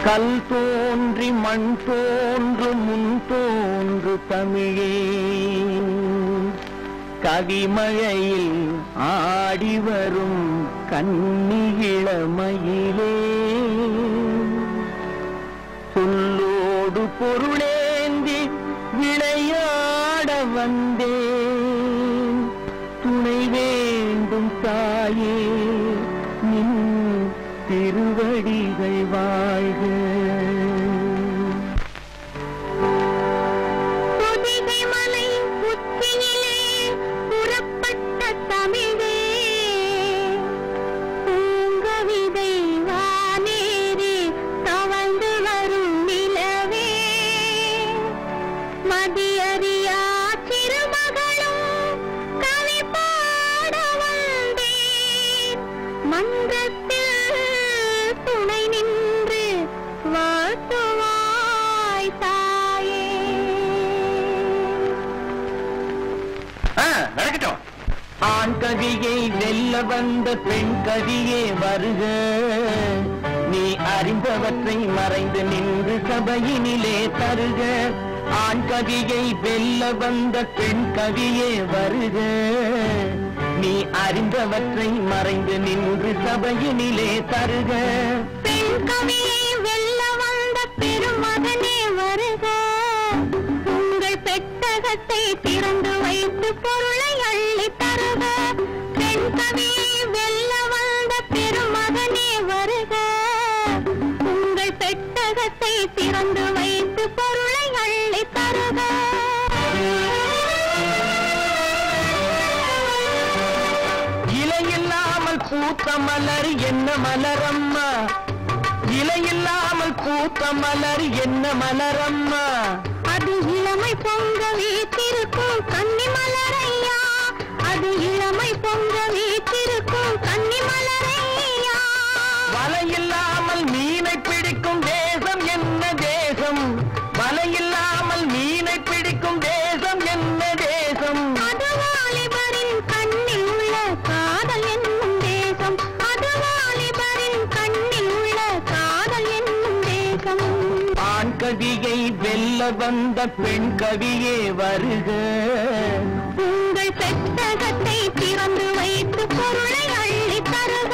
கல் தோன்றி மண் தோன்று முன் தோன்று தமிழே கவிமழையில் ஆடி வரும் கன்னி இளமையிலே சொல்லோடு பொருளேந்தி விளையாட வந்தேன் துணை வேண்டும் தாயே நின் திருவடிகள் வாழ்க பொதிகை மலை உச்சியிலே புறப்பட்ட தமிழே பூங்கவிதை வானேறி தவழ்ந்து வரும் நிலவே மதியறியா சிறுமகளும் கவி பாட வந்தேன் மன்றத்தில் துணை நின்று வாழ்த்துவாய் தாயே நடக்கட்டும் ஆண் கவியை வெல்ல வந்த பெண் கவியே வருக நீ அறிந்தவற்றை மறைந்து நின்று சபையினிலே தருக ஆண் கவியை வெல்ல வந்த பெண் கவியே வருக நீ அறிந்தவற்றை மறைந்து நின்று சபையினிலே தருக பெண் கவியை வெல்ல வந்த பெருமகனே வருக உங்கள் பெட்டகத்தை திறந்து வைத்து பொருளை அள்ளி தருக பெண் கவியை வெல்ல வந்த பெருமகனே வருக உங்கள் பெட்டகத்தை திறந்து வைத்து பொருளை அள்ளி தருக இலையில்லாமல் பூத்த மலர் என்ன மலரம்மா இலையில்லாமல் பூத்த மலர் என்ன மலரம்மா அது இளமை பொங்க வீட்டிருக்கும் கன்னி மலரையா அது இளமை பொங்க வீட்டிருக்கும் கன்னி மலரையா வலையில்லாமல் மீனை பிடிக்கும் தேசம் என்ன தேசம் வலையில்லாமல் மீனை பிடிக்கும் தேசம் என்ன தேசம் அது வாலிபரின் கண்ணில் உள்ள காதல் என்னும் தேசம் அது வாலிபரின் கண்ணில் உள்ள காதல் என்னும் தேசம் ஆண் கவியை வெல்ல வந்த பெண் கவியே வருக உங்கள் பெட்டகத்தை திறந்து வைத்து பொருளை அள்ளி தருக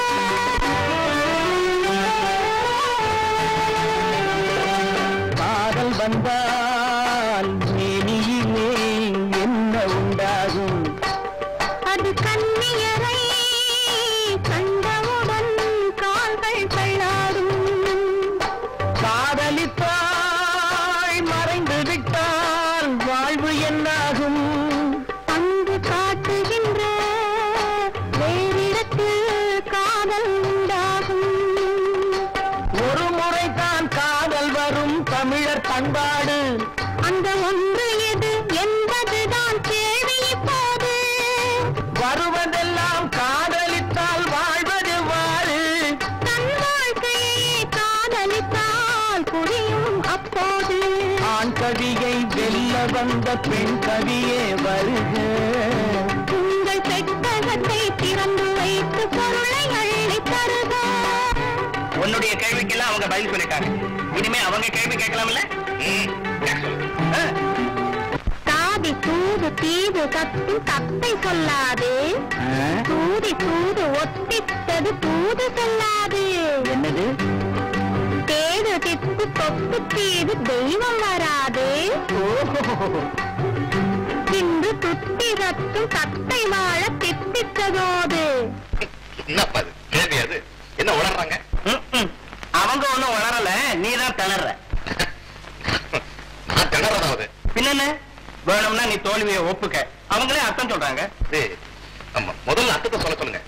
காதல் வந்தால் மேனியிலே என்ன உண்டாகும் அது கண்ணியரை கண்டவுடன் கால்கள் தள்ளாடும் காதலித்தாள் மறைந்து விட்டால் வாழ்வு என்னாகும் அங்கு காட்டுகின்ற வேறிடத்தில் காதல் உண்டாகும் ஒரு முறைதான் காதல் வரும் தமிழர் பண்பாடு அந்த ஒன்று எது என்பதுதான் கேள்வி இப்போது வருவதெல்லாம் காதலித்தால் வாழ்வது வாழு தன் வாழ்க்கையை காதலித்தால் புரியும் அப்போது ஆண் கவியை வெல்ல வந்த பெண் கவியே வருக உங்கள் பெட்டகத்தை திறந்து வைத்து பொருளை அள்ளி தருக உன்னுடைய கேள்விக்கெல்லாம் அவங்க பதில் சொல்லிட்டாங்க இனிமே அவங்க கேள்வி கேட்கலாம்ல ம், கேட்க சொல்லு. ஆ, தாதி தூது தீது கத்தும் தத்தை சொல்லாது தூதி தூது ஒத்தித்தது தூது சொல்லாது என்னது தேடு திப்பு தொப்பு தீது தெய்வம் வராது இன்று துத்தி ரத்தும் தத்தை வாழ தித்தித்ததோது என்னப்பா இது கேள்வி அது என்ன உளறாங்க அவங்க ஒண்ணும் வளரல நீதான் திணற நான் திணறதாவது பின்ன வேணும்னா நீ தோல்வியை ஒப்புக்க அவங்களே அர்த்தம் சொல்றாங்க இது ஆமா முதல்ல அர்த்தத்தை சொல்ல சொல்லுங்க